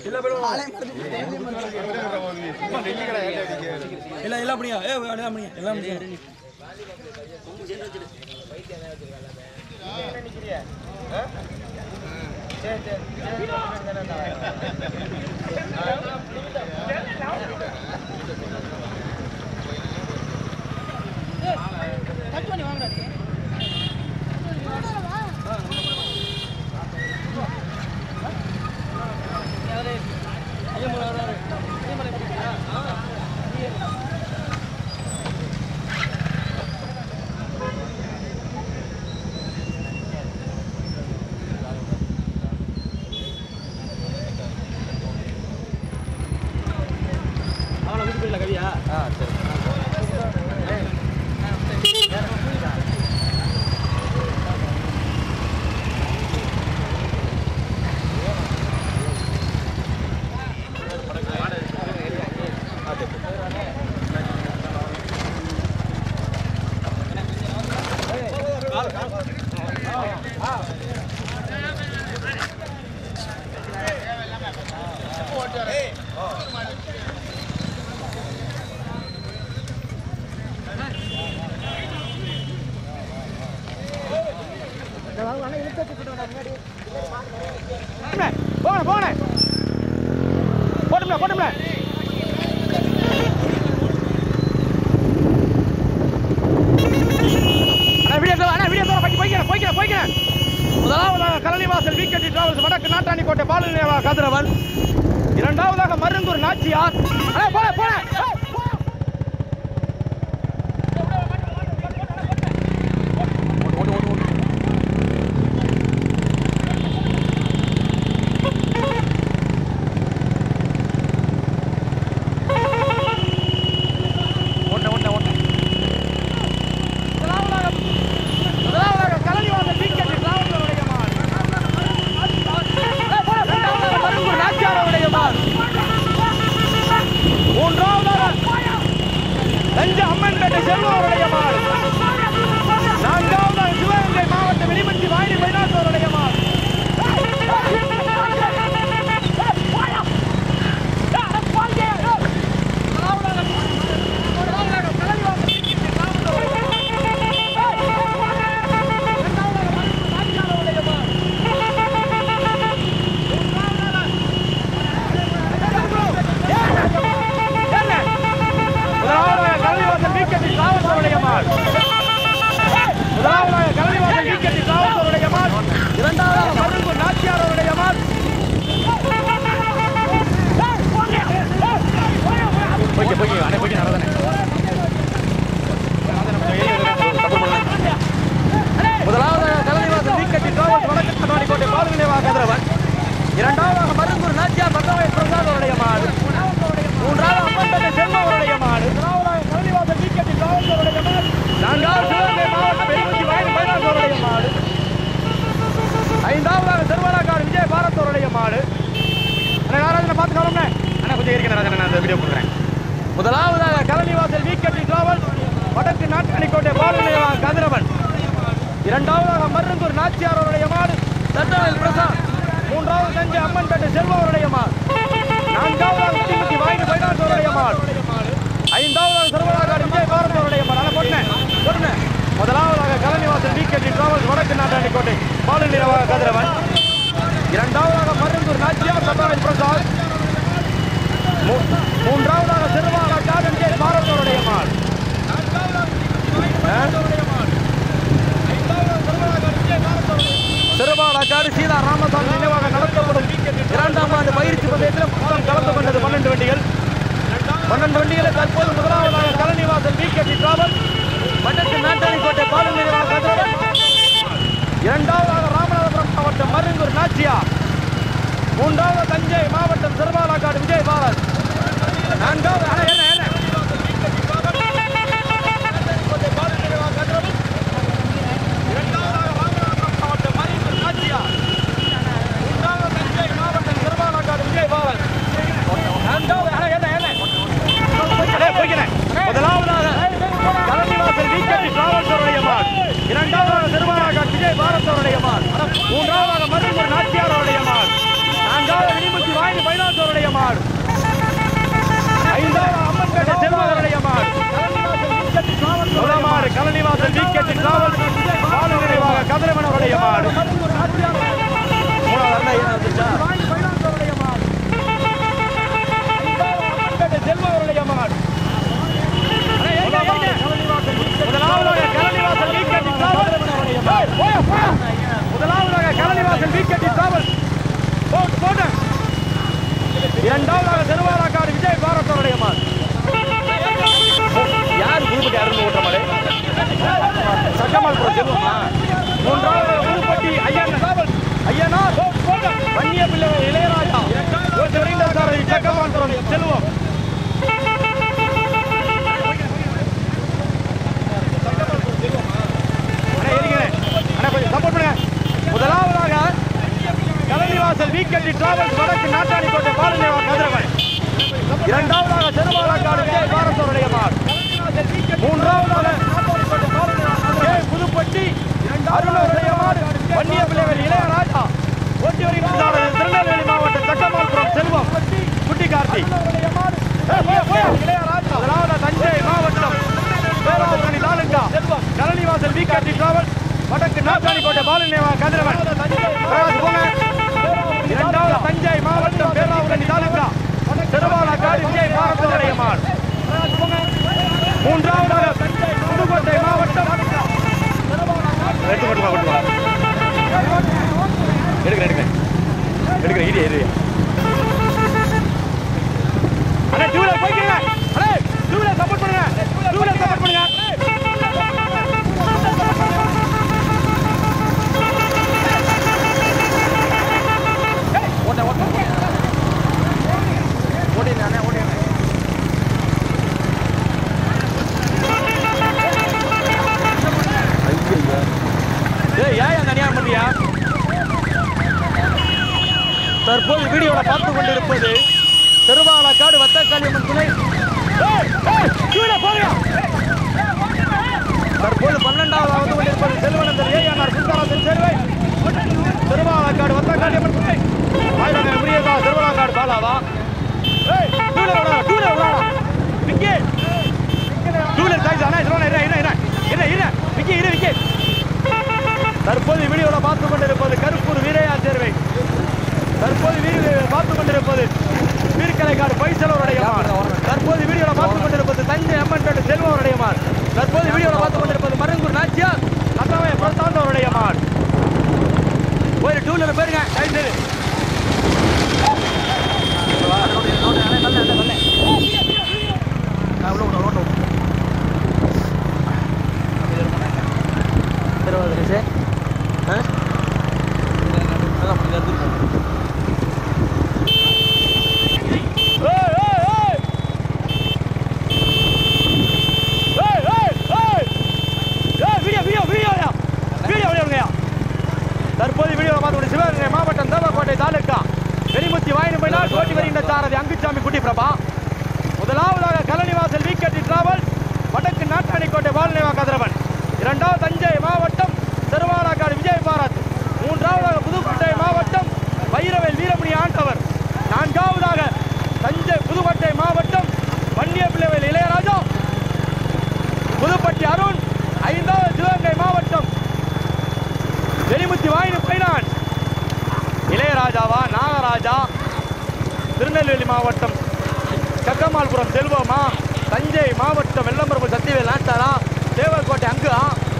எல்லாம் எல்லாம் அப்படியா ஏ எல்லாம் அப்படியா எல்லாம் அப்படியா அவனை வீட்டு போயிடல கவியா போன போன போட்டும்ல போட்டும்ல அண்ணா வீடியோ தோ அண்ணா வீடியோ தோ போய் போய்க்கிறேன் போய்க்கிறேன் போய்க்கிறேன் முதலாவதாக கலனிவாசல் வீக்கெட்டி டிராவல்ஸ் வடக்கு நாட்டாணி கோட்டை பாலநிலைவா கதிரவன் இரண்டாவதாக மருங்கூர் நாச்சியார் அண்ணா போன போன ஏய், போன. ஓடு, ஓடு, ஓடு, ஓடு. ஓட்ட ஓட்ட ஓட்ட முதலாவதாக முதலாவதாக கலனிவாசல் வீக்கெட் டிராவல்ஸருடைய மால் ஏய், போடா, இரண்டாவதாக மருங்கூர் நாச்சியாருடைய மால் மூன்றாவதாக தஞ்சை அம்மன்பேட்டை செல்வருடைய மால் நான்காவதாக சிவகங்கை மாவட்டம் வெளிமஞ்சி வாயினி பைனாசருடைய மால் முதலாவதாக கல்விவாசல் வீக்கெட்டி டிராவல்ஸருடைய மால் முதலாவதாக கல்விவாசல் வீக்கெட்டி டிராவல்ஸருடைய மால் இரண்டாவதாக மருங்கூர் நாச்சியாரருடைய மால் போய்க்க போய்க்க அண்ணே போய்க்க நடந்தனே முதலாவதாக கல்விவாசல் வீக்கெட்டி டிராவல்ஸ் வடக்கு கண்ணாடி கோட்டை பாதுநிலைவா கதிரவன் இரண்டாவதாக மருங்கூர் நாச்சியார் பகவாய் பிரசாத் அவருடைய மாடு மூன்றாவது அம்மன்பேட்டை செல்வம் அவருடைய மாடு முதலாவதாக கல்விவாசல் வீக்கெட்டி டிராவல்ஸ் அவருடைய மாடு நான்காவது சிவகங்கை மாவட்டம் வெளிமஞ்சி வயது பைனாஸ் அவருடைய மாடு ஐந்தாவதாக செல்வராக்காடு விஜய் பாரத் அவருடைய மாடு அண்ணா நாராஜனை பார்த்து கவனம்ண்ணே அண்ணா கொஞ்சம் இருக்கேன் ராஜன் நான் அந்த வீடியோ கொடுக்குறேன் முதலாவதாக கலனிவாசல் வீக்கெட்டி டிராவல் வடக்கு நாட்டணிக்கோட்டை பாலநிலையா கதிரவன் இரண்டாவதாக மருந்தூர் நாச்சியார் அவருடைய மாடு தட்டவேல் பிரசாத் மூன்றாவது தஞ்சை அம்மன்பேட்டை செல்வம் அவருடைய மாடு நான்காவதாக உத்திமுத்தி வாய்ந்து பைனாஸ் அவருடைய மாடு ஐந்தாவதாக சர்வராகாடு விஜய் பாரத் அவருடைய மாடு அதை போட்டேன் போட்டேன் முதலாவதாக கலனிவாசல் வீக்கெட்டி டிராவல்ஸ் வடக்கு நாட்டாணிக்கோட்டை பாலநிலையாக கதிரவன் இரண்டாவதாக மருந்தூர் நாச்சியார் தட்டவேல் பிரசாத் மூ- மூன்றாவதாக சிறுவாக காதன் விஜய் பாரத் அவருடைய மாடு சிறுபாலக்காடு சீதா ராமசாமி நினைவாக நடத்தப்படும் இரண்டாம் ஆண்டு பயிற்சி பந்தயத்தில் மொத்தம் கலந்து கொண்டது பன்னெண்டு வண்டிகள் பன்னெண்டு வண்டிகளை தற்போது முதலாவதாக கலனிவாசல் விகேடி டிராவல் வடக்கு நாட்டாணிக்கோட்டை பாலும் நினைவாக கதிரவன் இரண்டாவதாக ராமநாதபுரம் மாவட்டம் மருங்கூர் நாச்சியா மூன்றாவது தஞ்சை மாவட்டம் சிறுபாலக்காடு விஜய் பாரத் நான்காவது அண்ணா, என்ன என்ன இரண்டாவதாக ராமநாதபுரம் மாவட்டம் மருங்கூர் நாச்சியா மூன்றாவது தஞ்சை மாவட்டம் சிறுபாலக்காடு விஜய் பாரத் நான்காவது அண்ணா, என்ன என்ன அண்ணே, போய்க்கிறேன். முதலாவதாக கலனிவாசல் வீக்கெட்டி டிராவல்ஸ் அவருடைய மால் இரண்டாவதாக திருவாரூர் விஜய் பாரத் அவருடைய மால் மூன்றாவதாக மருந்தூர் நாச்சியார் அவருடைய மால் நான்காவது வினிமுத்தி வாங்கி பைனாஸ் மூன்றாவதாக செருவாலாக்காடு விஜய் பாரத்தோருடைய மாடு யார் புதுப்பட்டி அருள் ஓட்டுற மாடு சட்டமால் புறம் செல்வமா மூன்றாவது புதுப்பட்டி ஐயனார் ஐயனார் வன்னிய பிள்ளை இளையராஜா ஓட்டு வருகின்ற சாரதி சக்கமால் புறம் செல்வம் அண்ணா, இருங்க. அண்ணா, கொஞ்சம் support பண்ணுங்க. முதலாவதாக கலனிவாசல் வீக்கெண்டி டிராவல்ஸ் வடக்கு நாட்டாணி கோட்டை பாலநேவா கதிரவன் இரண்டாவதாக செருமாலாக்காடு விஜய் பாரத்தோருடைய மாடு மூன்றாவதாக கே. புதுப்பட்டி அருணோருடைய மாடு வன்னிய பிள்ளைகள் இளையராஜா ஓட்டி வருகின்றார் திருநெல்வேலி மாவட்டம் சட்டமால்புரம் செல்வம் குட்டி கார்த்தி முதலாவது தஞ்சை மாவட்டம் பேராவூரணி தாலுகா கலனிவாசல் வீக்காட்டி டிராவல் வடக்கு நாட்டாணி கோட்டை பாலநேவா கதிரவன் பிரகாஷ் போங்க இரண்டாவது தஞ்சை மாவட்டம் பேராவூரணி தாலுகா திருவாலாக்காடு விஜய் பாரத்தோடைய மாடு மூன்றாவதாக புதுக்கோட்டை மாவட்டம் எடுத்து கொண்டு வா, கொண்டு வா. எடுக்கிறேன் எடுக்கிறேன் எடுக்கிறேன் இரு இரு அண்ணே டூ வீலர் போய்க்கங்க அண்ணே டூ வீலர் சப்போர்ட் பண்ணுங்க டூ வீலர் சப்போர்ட் பண்ணுங்க ஏய், ஓட்ட ஓட்ட ஓடிங்க அண்ணே ஓடிங்க ஏய் ஏன் தனியாக பண்ணியா தற்போது வீடியோவை பார்த்து கொண்டிருப்பது திருவாலக்காடு வத்தக்காளியம்மன் துணை ஏய், ஏய், கீழே போறியா? தற்போது பன்னெண்டாவது வந்து கொண்டிருப்பது செல்வனந்தர் ஏஆர் சுந்தரத்தில் சேர்வை திருவாலக்காடு வத்தக்காளியம்மன் துணை ஆயிரங்க முரியதா திருவாலக்காடு பாலாவா ஏய், கீழே விடாதா, கீழே விடாதா. விக்கி. கீழே தாய்ஸ், அண்ணா, இதுல வாண்ணா, இரு, இரு, இரு. இரு, இரு. விக்கி, இரு, விக்கி. தற்போது வீடியோவில் பார்த்து கொண்டிருப்பது கருப்பூர் வீரையா சேர்வை தற்போது வீடியோ பார்த்து கொண்டிருப்பது வீர்கலைக்காடு பைசலோருடைய மார் தற்போது வீடியோவில் பார்த்து கொண்டிருப்பது தஞ்சை அம்மன் பேட்டு செல்வருடைய மார் தற்போது வீடியோவில் பார்த்து கொண்டிருப்பது மருங்கூர் நாச்சியார் அத்தவை பிரசாந்தவருடைய மார் ஒரு டூ வீலர் போயிருங்க டைம் சரி ஏய், ஏய், ஏய். ஏய், ஏய், ஏய். ஏய், வீடியோ, வீடியோ, வீடியோயா. வீடியோ, வீடியோங்கய்யா. தற்போது வீடியோ பார்த்து சிவகங்கை மாவட்டம் தேவக்கோட்டை தாலுக்கா வெறிமுத்தி வாயினு போயினால் ஓட்டி வருகின்ற சாரதி அங்குச்சாமி குட்டி பிரபா முதலாவதாக கலனிவாசல் வீக்கெட்டி டிராவல் வடக்கு நாட்டாணிக்கோட்டை வால்நிவா கதிரவன் இரண்டாவது தஞ்சை மாவட்டம் திருவாலாக்காடு விஜய் பாரத் மூன்றாவதாக புதுக்கோட்டை மாவட்டம் வைரவேல் வீரமணி ஆண்டவர் நான்காவதாக தஞ்சை புதுக்கோட்டை மாவட்டம் வன்னிய பிள்ளைவேல் இளையராஜா புதுப்பட்டி அருண் ஐந்தாவது சிவகங்கை மாவட்டம் வெளிமுத்தி வாயினு பைனான் இளையராஜாவா நாகராஜா திருநெல்வேலி மாவட்டம் சக்கமால்புரம் செல்வமா தஞ்சை மாவட்டம் வெள்ளம்பரப்பு சத்தியவேல் நாட்டாரா தேவர்கோட்டை அங்குா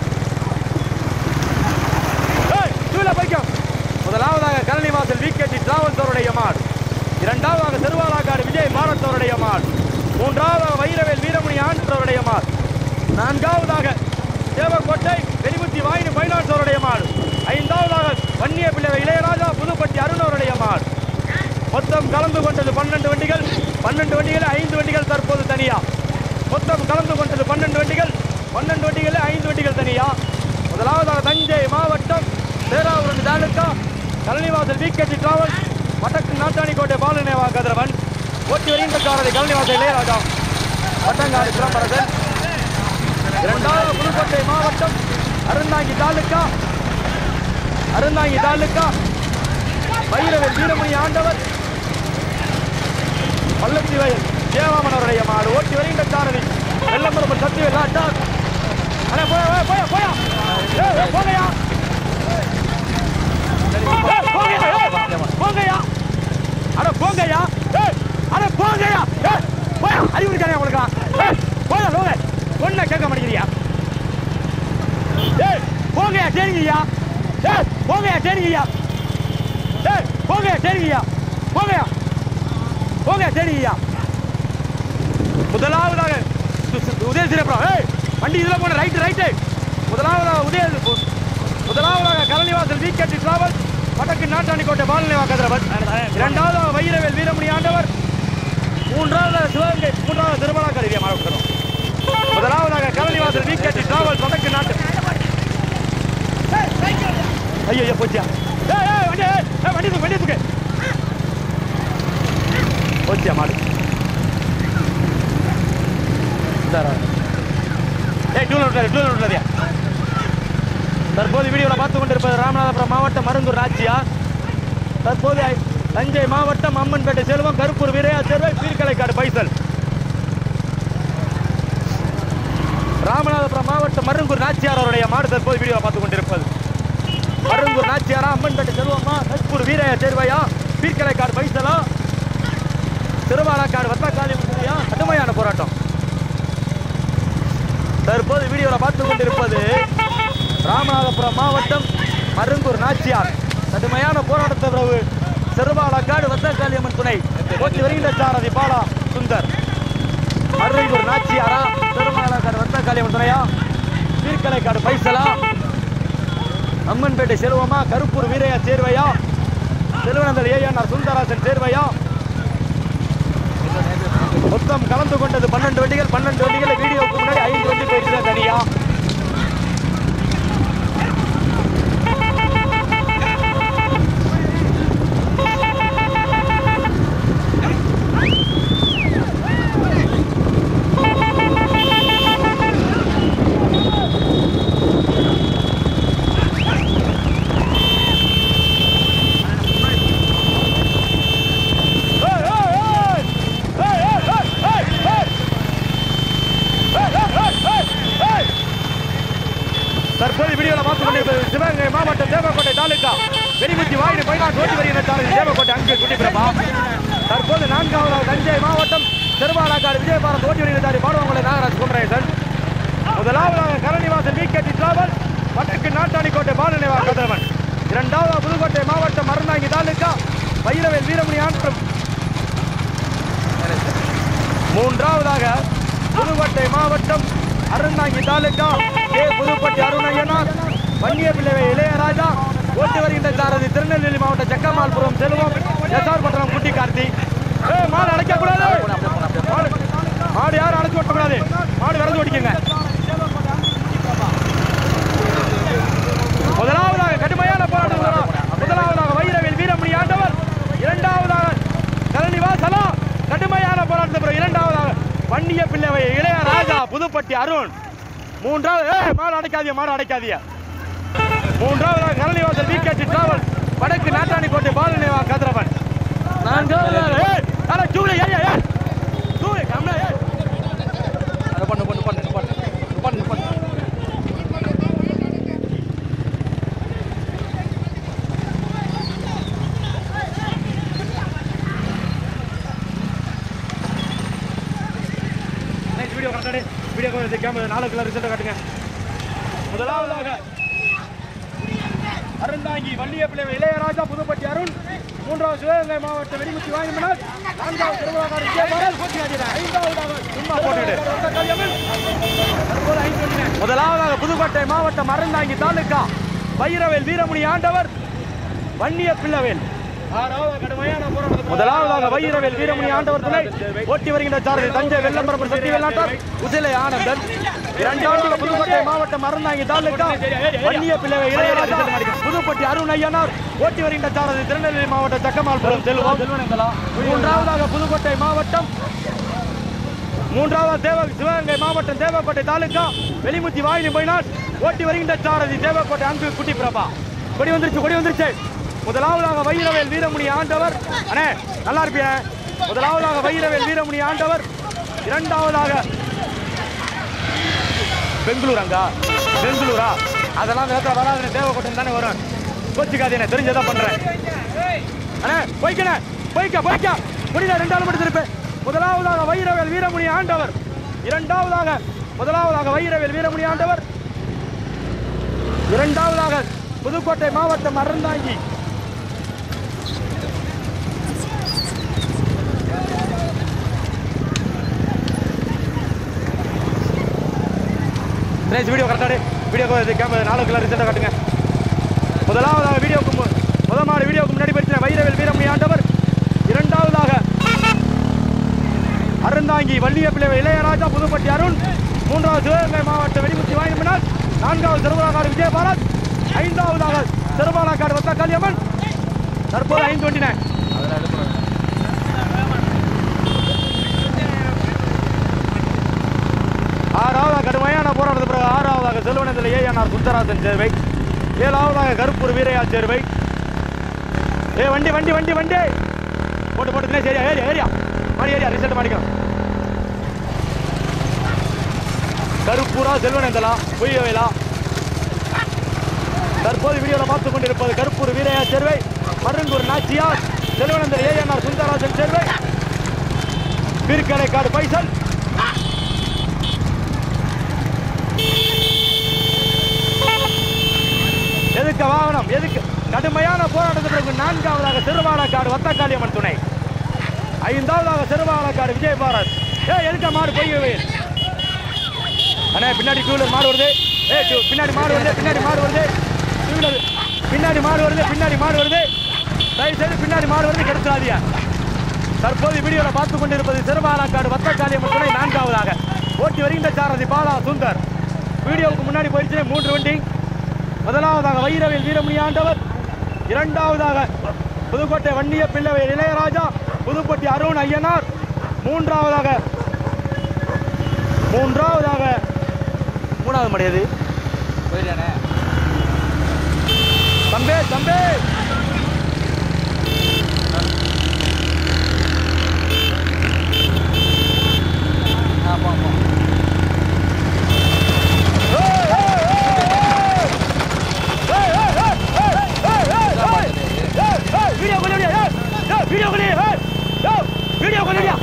ஏய், கீழே போய்க்கும் முதலாவதாக கலனிவாசல் விகேடி டிராவல்ஸோருடைய மாடு இரண்டாவதாக திருவாலாக்காடு விஜய் பாரத்தோருடைய மாடு மூன்றாவதாக வைரவேல் வீரமணி ஆண்டவருடைய மாடு நான்காவதாக தேவக்கோட்டை வெளிமுத்தி வாயினு பைனான்ஸோருடைய மாடு ஐந்தாவதாக வன்னிய பிள்ளை இளையராஜா புதுப்பட்டி அருணவருடைய மாடு மொத்தம் கலந்து கொண்டது பன்னெண்டு வண்டிகள் பன்னெண்டு வண்டிகள் ஐந்து வண்டிகள் தற்போது தனியா மொத்தம் கலந்து கொண்டது பன்னெண்டு வண்டிகள் பன்னெண்டு வண்டிகள் ஐந்து வண்டிகள் தனியா முதலாவதாக தஞ்சை மாவட்டம் பேராவூரணி தாலுக்கா கலனிவாசல் விகேடி டிராவல் வடக்கு நாட்டாணிக்கோட்டை பாலநேவா கதிரவன் ஓட்டி வருகின்ற சாரதி கலனிவாசல் இளையராஜா வட்டங்காடு சிலம்பரசன் இரண்டாவது புதுக்கோட்டை மாவட்டம் அருந்தாங்கி தாலுக்கா அருந்தாங்கி தாலுக்கா வைரவேல் வீரமணி ஆண்டவர் பள்ளத்தி வயல் தேவாமனவருடைய மாடு ஓட்டி வருகின்ற சாரதி வெள்ளம்பரப்பு சத்தியவேல் நாட்டார் அண்ணே போயா போயா போயா போயா ஏய், ஏய், போங்கய்யா ஏய், போங்கய்யா ஏய், போங்கய்யா அட போங்கய்யா ஏய், அட போங்கய்யா ஏய், போயா அறிவு இருக்கானே உங்களுக்கு ஏய், போயா போங்க ஒன்ன கேட்க மாட்டேங்கிறியா ஏய் போங்கய்யா சரிங்கய்யா ஏய் போங்கய்யா சரிங்கய்யா ஏய் போங்கய்யா சரிங்கய்யா போங்கய்யா போங்க சரியா முதலாவதாக சு- சு- உதய சிறப்புறம் ஏய் வண்டி இதில் போன ரைட்டு ரைட்டு முதலாவதாக உதய முதலாவதாக கலனிவாசல் வீக்கெட்டி டிராவல் வடக்கு நாட்டாணி கோட்டை பாலநிவா கதிரவன் இரண்டாவதாக வைரவேல் வீரமணி ஆண்டவர் மூன்றாவதாக சிவகங்கை மூன்றாவது திருமலா கருவியை மறக்கிறோம் முதலாவதாக கலனிவாசல் வீக்கெட்டி டிராவல் வடக்கு நாட்டு ஐயோ ஐயோ போச்சியா ஏய் ஏய் வண்டி ஏய் ஏய், வண்டி தூக்கு வண்டி தூக்கு போச்சியா மாடு இந்தாரா. ஏய் டூ விட்டாரு டூ விட்டாரியா தற்போது வீடியோவில் பார்த்து கொண்டிருப்பது ராமநாதபுரம் மாவட்டம் மருந்தூர் ராஜ்யா தற்போது தஞ்சை மாவட்டம் அம்மன்பேட்டை செல்வம் கருப்பூர் வீரையா சேர்வை பீர்க்கலைக்காடு பைசல் ராமநாதபுரம் மாவட்டம் மருங்கூர் நாச்சியார் அவருடைய மாடு தற்போது வீடியோ பார்த்து கொண்டிருப்பது மருங்கூர் நாச்சியாரா அம்மன்பேட்டை செல்வமா கருப்பூர் வீரையா சேர்வையா பீர்க்கலைக்காடு பைசலா திருவாலாக்காடு வத்தக்காளி முறையா கடுமையான போராட்டம் தற்போது வீடியோவில் பார்த்து கொண்டிருப்பது ராமநாதபுரம் மாவட்டம் மருங்கூர் நாச்சியார் கடுமையான போராட்டத்தை பிறகு செருபாலக்காடு வத்தக்காளியம்மன் துணை போட்டி வருகின்ற சாரதி பாலா சுந்தர் மருங்கூர் நாச்சியாரா செருபாலக்காடு வத்தக்காளியம்மன் துணையா பீர்க்கலைக்காடு பைசலா அம்மன்பேட்டை செல்வமா கருப்பூர் வீரையா சேர்வையா செல்வனந்தல் ஏஎன்ஆர் சுந்தராசன் சேர்வையா மொத்தம் கலந்து கொண்டது பன்னெண்டு வண்டிகள் பன்னெண்டு வண்டிகளை வீடியோவுக்கு முன்னாடி ஐந்து வண்டி போயிட்டு தனியா ஏய், ஏய், ஏய்! ஏய், ஏய், ஏய், ஏய், ஏய்! ஏய், ஏய், ஏய், ஏய், ஏய்! தற்போது வீடியோவில் பார்த்து கொண்டிருப்பது சிவகங்கை மாவட்டம் தேவக்கோட்டை தாலுகா வெடிமுத்தி வாயிடு பைனாட் ஓட்டி வருகிற சாலை தேவக்கோட்டை அங்கு குட்டிப்பிரபா தற்போது நான்காவது தஞ்சை மாவட்டம் திருவாலாக்காடு விஜயபாரத் ஓட்டி வருகிற சாலை பாடுவாங்களை நாகராஜ் குமரேசன் முதலாவதாக கரணிவாசல் வீக்கெட்டி டிராவல் வடக்கு நாட்டாணிக்கோட்டை பாலநிவா கதிரவன் இரண்டாவது புதுக்கோட்டை மாவட்டம் மருநாங்கி தாலுகா வைரவேல் வீரமணி ஆற்றம் மூன்றாவதாக புதுக்கோட்டை மாவட்டம் அருணாங்கி தாலுகா கே புதுப்பட்டி அருணையனார் வன்னிய பிள்ளை இளையராஜா ஓட்டி வருகின்ற சாரதி திருநெல்வேலி மாவட்டம் செக்கமால்புரம் செல்வம் எஸ்ஆர் பட்டணம் குட்டி கார்த்தி ஏய், மாடு அடைக்க கூடாது மாடு மாடு யாரும் அடைச்சு ஓட்ட கூடாது மாடு விரது ஓடிக்கங்க முதலாவதாக கடுமையான போராட்டம் வரும். முதலாவதாக வைரவேல் வீரமணி ஆண்டவர் இரண்டாவதாக கலனி வாசலா கடுமையான போராட்டத்தை பிறகு இரண்டாவதாக வன்னிய பிள்ளை இளையராஜா புதுப்பட்டி அருண் மூன்றாவது ஏய், மாடு அடைக்காதிய மாடு அடைக்காதிய மூன்றாவதாக கலனி வாசல் விகேடி டிராவல் வடக்கு நாட்டாணி கோட்டை பாலநிவா கதிரவன் நான்காவதாக ஏய், அட, சூளை, ஏய், ஏய், ஏய். சூளை, கம்முனு, ஏய். அதை பண்ணு, பண்ணு, பண்ணு, பண்ணு. பண்ணு, பண்ணு. நெக்ஸ்ட் வீடியோ காட்டாடு வீடியோ கொஞ்சம் கேமரா நாலு கிலோ ரிசல்ட் காட்டுங்க முதலாவதாக அருந்தாங்கி வள்ளிய பிள்ளை இளையராஜா புதுப்பட்டி அருண் மூன்றாவது சிவகங்கை மாவட்ட வெடிமுத்தி வாங்கினார் நான்காவது திருவிழாக்காரர் விஜயபாரல் ஐந்தாவதாக சும்மா போட்டுடு முதலாவதாக புதுக்கோட்டை மாவட்டம் அறந்தாங்கி தாலுகா வைரவேல் வீரமணி ஆண்டவர் வன்னிய பிள்ளவேல் முதலாவதாக வைரவேல் வீரமணி ஆண்டவர் துணை ஓட்டி வருகின்ற சாரதி தஞ்சை வெள்ளம்பரம் சக்தி வெள்ளாட்டார் உசிலை ஆனந்தன் இரண்டாவது புதுக்கோட்டை மாவட்டம் அறந்தாங்கி தாலுகா வன்னிய பிள்ளை இளையராஜா புதுப்பட்டி அருண் ஐயனார் ஓட்டி வருகின்ற சாரதி திருநெல்வேலி மாவட்டம் சக்கமால்புரம் செல்வம் மூன்றாவதாக புதுக்கோட்டை மாவட்டம் மூன்றாவது தேவ சிவகங்கை மாவட்டம் தேவக்கோட்டை தாலுகா வெளிமுத்தி வாயிலி போயினார் ஓட்டி வருகின்ற சாரதி தேவக்கோட்டை அன்பு குட்டி பிரபா கொடி வந்துருச்சு கொடி வந்துருச்சு முதலாவதாக வைரவேல் வீரமுனி ஆண்டவர் அண்ணே நல்லா இருப்பிய முதலாவதாக வைரவேல் வீரமுனி ஆண்டவர் இரண்டாவதாக பெங்களூர் அங்கா பெங்களூரா அதெல்லாம் நேரத்தில் வராது தேவக்கோட்டை தானே வரும் கோச்சிக்காதீங்க தெரிஞ்சதா பண்றேன் அண்ணே போய்க்கண்ணே போய்க்க போய்க்க முடியல ரெண்டாவது மட்டும் திருப்பேன் முதலாவதாக வைரவேல் வீரமுனி ஆண்டவர் இரண்டாவதாக முதலாவதாக வைரவேல் வீரமுனி ஆண்டவர் இரண்டாவதாக புதுக்கோட்டை மாவட்டம் அறந்தாங்கி தினேஷ் வீடியோ கரெக்டாக வீடியோ கேமரா நாலு கிலோ ரிசல்ட்டை காட்டுங்க முதலாவதாக வீடியோக்கு மு- முதல் மாடு வீடியோக்கு முன்னாடி படித்த வைரவேல் வீரமணி ஆண்டவர் இரண்டாவதாக அருந்தாங்கி வள்ளிய பிள்ளை இளையராஜா புதுப்பட்டி அருண் மூன்றாவது சிவகங்கை மாவட்ட வெடிமுத்தி வாங்கினார் நான்காவது திருவிழாக்காடு விஜயபாரத் ஐந்தாவதாக திருவாலாக்காடு வத்த காளியம்மன் தற்போது ஐந்து வண்டின ஆறாவதாக கடுமையான போராட்டத்து பிறகு ஆறாவதாக செல்வனத்தில் ஏஎன்ஆர் சுந்தராசன் சேர்வை ஏழாவதாக கருப்பூர் வீரையா சேர்வை ஏ வண்டி வண்டி வண்டி வண்டி போட்டு போட்டு தினேஷ் ஏரியா ஏரியா ஏரியா மாடி ஏரியா ரிசல்ட் மாடிக்கலாம் கருப்பூரா செல்வனந்தலா பொய்யவேலா தற்போது வீடியோவில் பார்த்துக் கொண்டிருப்பது கருப்பூர் வீரையா சேர்வை மருங்கூர் நாச்சியார் செல்வனந்தர் ஏஎன்ஆர் சுந்தராசன் சேர்வை பீர்க்கடைக்காடு பைசல் எதுக்கு வாகனம் எதுக்கு கடுமையான போராட்டத்திற்கு நான்காவதாக சிறுவாலக்காடு வத்தக்காளியம்மன் துணை ஐந்தாவதாக சிறுவாலக்காடு விஜய் பாரத் ஏ எதுக்க மாடு பொய்யவே அண்ணே பின்னாடி டூ வீலர் மாடு வருது ஏ டூ பின்னாடி மாடு வருது பின்னாடி மாடு வருது டூ வீலர் பின்னாடி மாடு வருது பின்னாடி மாடு வருது தயவு செய்து பின்னாடி மாடு வருது கெடுத்துறாதியா தற்போது வீடியோவில் பார்த்து கொண்டிருப்பது சிறுபாலாக்காடு வத்தக்காளியம்மன் துணை நான்காவதாக ஓட்டி வருகின்ற சாரதி பாலா சுந்தர் வீடியோவுக்கு முன்னாடி போயிடுச்சு மூன்று வண்டி முதலாவதாக வைரவேல் வீரமணி ஆண்டவர் இரண்டாவதாக புதுக்கோட்டை வன்னிய பிள்ளை இளையராஜா புதுப்பட்டி அருண் ஐயனார் மூன்றாவதாக மூன்றாவதாக மூணாவது மடையது போயிட்டானே தம்பே தம்பே ஆமா ஆமா வீடியோ கொள்ளையா வீடியோ கொள்ளையா வீடியோ கொள்ளையா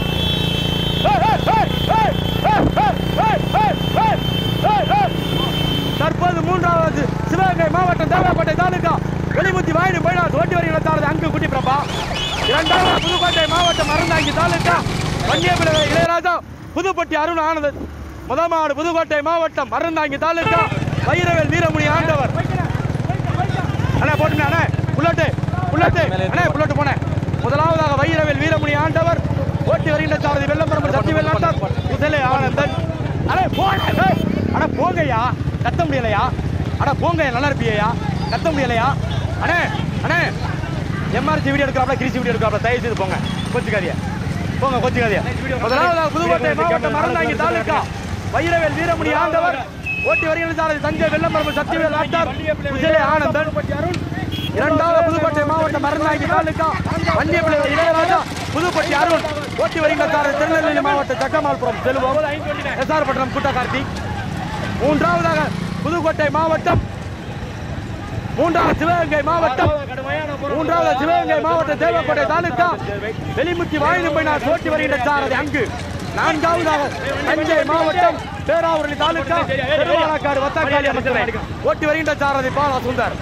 தற்போது மூன்றாவது சிவகங்கை மாவட்டம் தேவைப்பட்டை தாலுகா வெளிமுத்தி வாயினி போயிடாது ஓட்டி வரி நடத்தானது அங்கு குட்டி பிரபா இரண்டாவது புதுக்கோட்டை மாவட்டம் அறந்தாங்கி தாலுகா வன்னியபிள்ளை இளையராஜா புதுப்பட்டி அருண் ஆனது முதல் மாடு புதுக்கோட்டை மாவட்டம் அறந்தாங்கி தாலுகா வைரவேல் வீரமுனி ஆண்டவர் அண்ணா போட்டுண்ணே அண்ணே புல்லட்டு புல்லட்டு அண்ணே புல்லட்டு போனேன் முதலாவதாக வைரவேல் வீரமுனி ஆண்டவர் ஓட்டி வருகின்ற சாரதி வெள்ளம்பரம் சக்திவேல் நாட்டார் குசலே ஆனந்தன் அண்ணே போங்க ஏய், அண்ணா போங்கய்யா கத்த முடியலையா அண்ணா போங்க நல்லா இருப்பியா கத்த முடியலையா அண்ணே அண்ணே எம்ஆர்சி வீடியோ எடுக்கிறாப்ல கிரிசி வீடியோ எடுக்கிறாப்ல தயவு செய்து போங்க கொச்சிக்காதிய போங்க கொச்சிக்காதிய முதலாவதாக புதுக்கோட்டை மாவட்டம் மறந்தாங்கி தாலுக்கா வைரவேல் வீரமுனி ஆண்டவர் ஓட்டி வருகின்ற சாரதி தஞ்சை வெள்ளம்பரம் சக்திவேல் நாட்டார் குசலே ஆனந்தன் இரண்டாவது புதுக்கோட்டை மாவட்டம் மருந்தாங்கி தாலுகா வண்டியப்பிள்ளை இளையராஜா புதுப்பட்டி அருண் ஓட்டி வருகின்றார் திருநெல்வேலி மாவட்டம் சக்கமால்புரம் செல்வம் எஸ்ஆர் பட்டணம் குட்டகார்த்தி மூன்றாவதாக புதுக்கோட்டை மாவட்டம் மூன்றாவது சிவகங்கை மாவட்டம் மூன்றாவது சிவகங்கை மாவட்டம் தேவக்கோட்டை தாலுகா வெளிமுத்தி வாயிலும்பைனார் ஓட்டி வருகின்ற சாரதி அங்கு நான்காவதாக தஞ்சை மாவட்டம் பேராவூரணி தாலுகா திருவாலக்காடு வத்தாக்காளி அமைச்சர் ஓட்டி வருகின்ற சாரதி பாலா சுந்தர்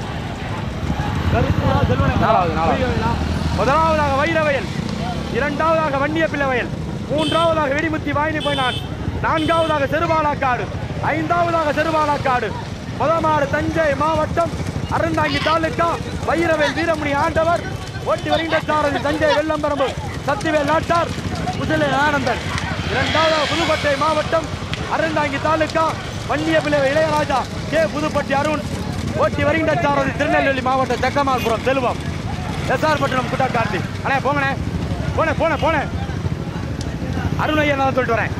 நாலாவது நாலாவது முதலாவதாக வைரவயல் இரண்டாவதாக வன்னிய பிள்ளவயல் மூன்றாவதாக வெடிமுத்தி வாயினி போயினான் நான்காவதாக செருபாலாக்காடு ஐந்தாவதாக செருபாலாக்காடு முதமாடு தஞ்சை மாவட்டம் அறந்தாங்கி தாலுக்கா வைரவேல் வீரமணி ஆண்டவர் ஓட்டி வருகின்ற சாரதி தஞ்சை வெள்ளம்பரம்பு சத்திவேல் நாட்டார் முசலே ஆனந்தன் இரண்டாவதாக புதுக்கோட்டை மாவட்டம் அறந்தாங்கி தாலுக்கா வன்னிய பிள்ளை இளையராஜா கே புதுப்பட்டி அருண் ஓட்டி வருகின்ற சாரதி திருநெல்வேலி மாவட்டம் சக்கமால்புரம் செல்வம் எஸ்ஆர் பட்டணம் குட்டா கார்த்தி அண்ணே போங்கண்ணே போனேன் போனேன் போனேன் அருண் ஐயா நான் சொல்லிட்டு வரேன்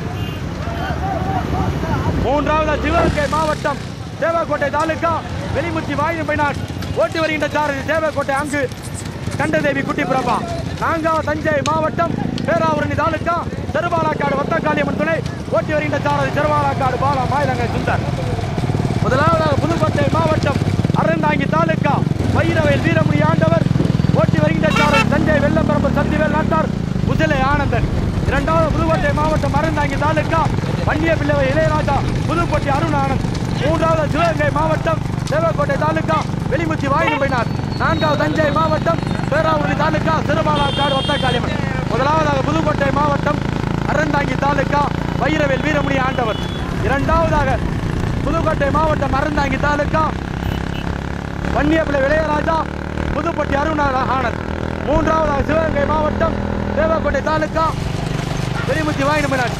மூன்றாவது சிவகங்கை மாவட்டம் தேவக்கோட்டை தாலுகா வெளிமுத்தி வாயின் பைனாட் ஓட்டி வருகின்ற சாரதி தேவக்கோட்டை அங்கு கண்டதேவி குட்டி பிரபா நான்காவது தஞ்சை மாவட்டம் பேராவரணி தாலுகா திருபாலாக்காடு வத்தக்காளியம்மன் துணை ஓட்டி வருகின்ற சாரதி திருவாலாக்காடு பாலா மாயிலங்கை சுந்தர் முதலாவதாக புதுக்கோட்டை மாவட்டம் அறந்தாங்கி தாலுக்கா வைரவேல் வீரமணி ஆண்டவர் ஓட்டி வருகின்ற சாரதி தஞ்சை வெள்ளம்பரம்பு சத்திவேல் நாட்டார் உசிலை ஆனந்தன் இரண்டாவது புதுக்கோட்டை மாவட்டம் அறந்தாங்கி தாலுக்கா வண்டிய பிள்ளை இளையராஜா புதுக்கோட்டை அருண் ஆனந்த் மூன்றாவது சிவகங்கை மாவட்டம் தேவக்கோட்டை தாலுக்கா வெளிமுச்சி வாயிலும்பைனார் நான்காவது தஞ்சை மாவட்டம் பேராவூரணி தாலுக்கா சிறுபாலாக்காடு ஒத்தக்காளியம்மன் முதலாவதாக புதுக்கோட்டை மாவட்டம் அறந்தாங்கி தாலுக்கா வைரவேல் வீரமணி ஆண்டவர் இரண்டாவதாக புதுக்கோட்டை மாவட்டம் அறந்தாங்கி தாலுக்கா வன்னியப்பிள்ளை இளையராஜா புதுப்பட்டி அருணா ஆனந்த் மூன்றாவதாக சிவகங்கை மாவட்டம் தேவக்கோட்டை தாலுக்கா பெரியமுத்தி வாங்கின மீனாட்சி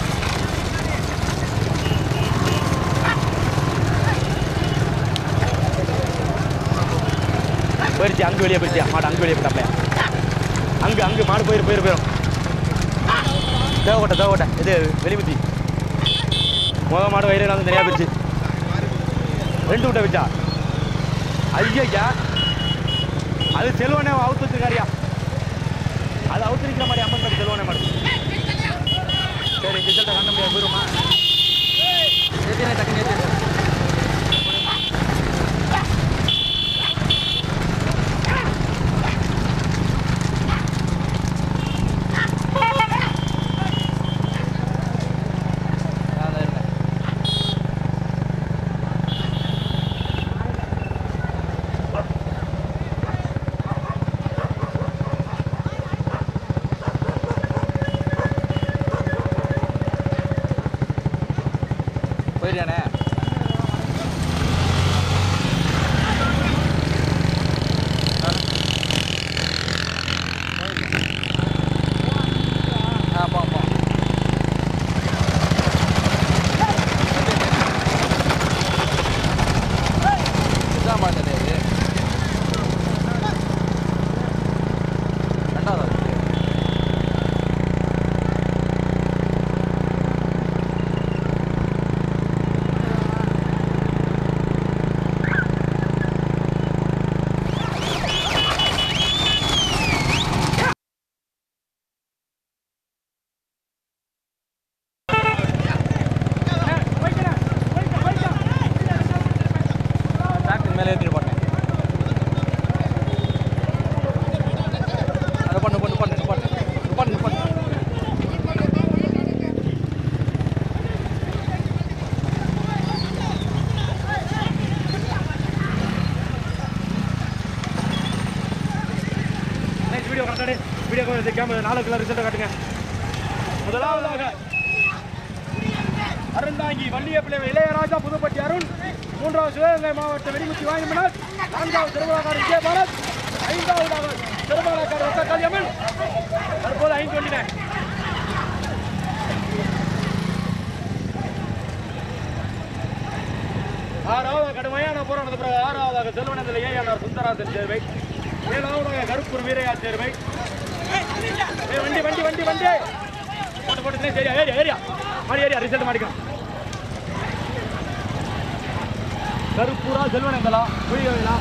போயிருச்சு அங்கு வெளியே போயிருச்சியா மாடு அங்கு வெளியே போட்டாப்லையா அங்கு அங்கு மாடு போயிரு போயிரு போயிரும் தேவக்கோட்டை தேவக்கோட்டை இது வெளிமுத்தி முத மாடு வயிறு வந்து நிறையா போயிருச்சு ரெண்டு விட்ட வச்சா ஐயா அது செல்வனே அவுத்து வச்சிருக்காரியா அது அவுத்து நிற்கிற மாதிரி அம்மன் மாதிரி செல்வனே மாடு சரி ரிசல்ட்டை காண முடியாது போயிருமா டக்குனு ஏத்திடு. அதான் இருங்க. போயிட்டானே ஆ போ போ இதான் பார்த்தது இது ரெண்டாவது டிராக்டர் மேலே ஏற்றிட்டு போட்டேன் அதை பண்ணு பண்ணு பண்ணு பண்ணு பண்ணு பண்ணு நெக்ஸ்ட் வீடியோ காட்டாடு வீடியோ கேமரா நாலு கிலோ ரிசல்ட்டை காட்டுங்க முதலாவதாக அருந்தாங்கி வள்ளியப்பிள்ளை இளையராஜா புதுப்பட்டி அருண் மூன்றாவது சிவகங்கை மாவட்ட வெடிமுத்தி வாங்கினார் நான்காவது திருவிழாக்காரர் விஜயபாலன் ஐந்தாவதாக திருமணக்காரர் ரத்தக்காளியம்மன் தற்போது ஐந்து வண்டினேன் ஆறாவது கடுமையான போராட்டத்து பிறகு ஆறாவதாக செல்வனத்தில் ஏஆர் சுந்தராசன் சேர்வை ஏழாவதாக கருப்பூர் வீரையா சேர்வை ஏய், வண்டி வண்டி வண்டி வண்டி போட்டு போட்டு சரியா ஏரியா ஏரியா மாடி ஏரியா ரிசல்ட் மாடிக்கலாம் கருப்பூரா செல்வனங்களா புரியவில்லா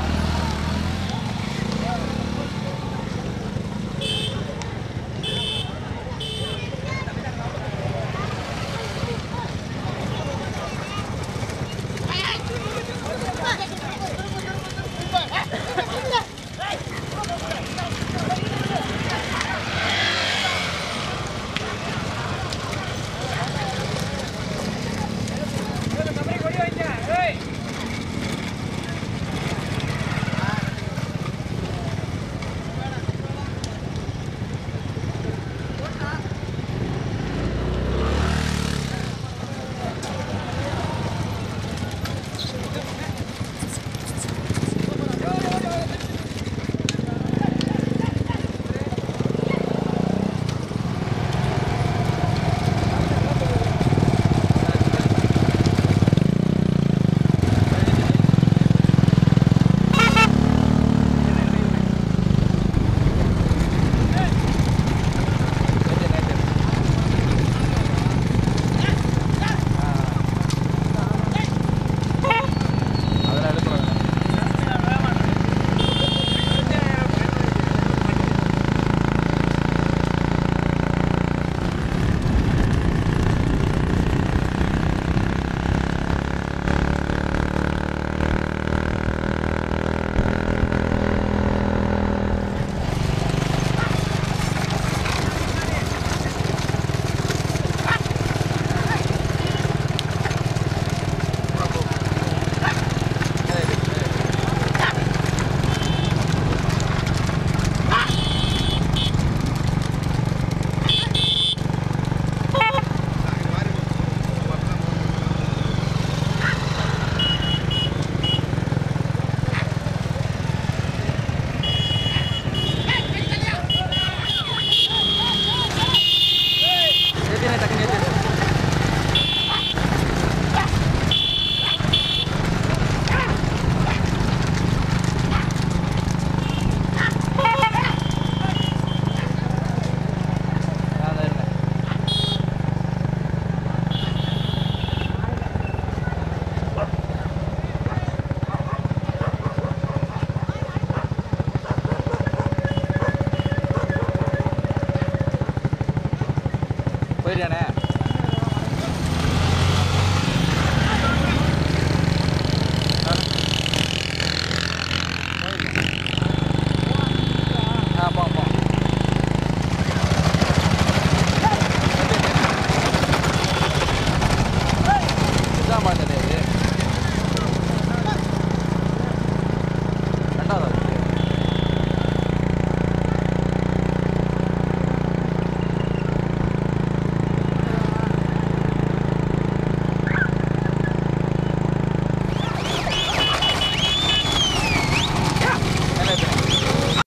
போயிட்டானே ஆ போ போ இதான் பார்த்தது இது ரெண்டாவது ஆள். மேலே ஏத்துங்க.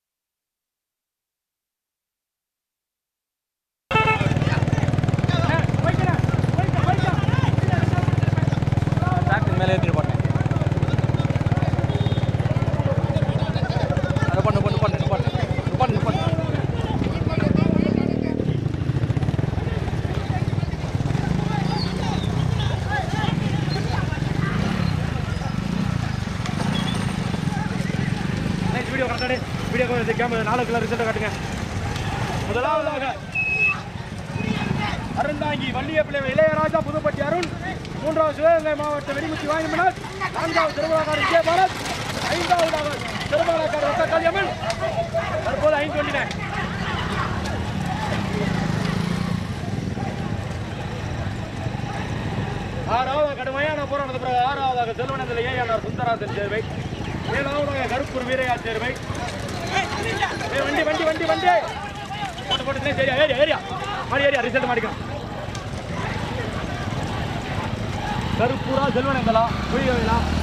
டிராக்டர் மேலே ஏற்றிட்டு போட்டேன் அதை பண்ணு பண்ணு பண்ணு பண்ணு பண்ணு பண்ணு நெக்ஸ்ட் வீடியோ காட்டாடு வீடியோ கேமரா நாலு கிலோ ரிசல்ட் காட்டுங்க முதலாவதாக அருந்தாங்கி வள்ளியப்பிள்ளை இளையராஜா புதுப்பட்டி அருண் மூன்றாவது சிவகங்கை மாவட்ட வெடிமுச்சி வாங்கினார் நான்காவது திருவிழாக்காரர் விஜயபாரத் ஐந்தாவதாக திருவிழாக்காரர் ரத்த கல்யமன் தற்போது ஐந்து வண்டினேன் ஆறாவது கடுமையான போராட்டத்து பிறகு ஆறாவதாக செல்வனத்தில் ஏஆர் சுந்தராசன் சேர்வை ஏழாவதாக கருப்பூர் வீரையா சேர்வை ஏய், வண்டி வண்டி வண்டி வண்டி போட்டு போட்டு சரியா ஏரியா ஏரியா மாடி ஏரியா ரிசல்ட் மாடிக்கலாம் கருப்பூரா செல்வனங்களா புரியவில்லா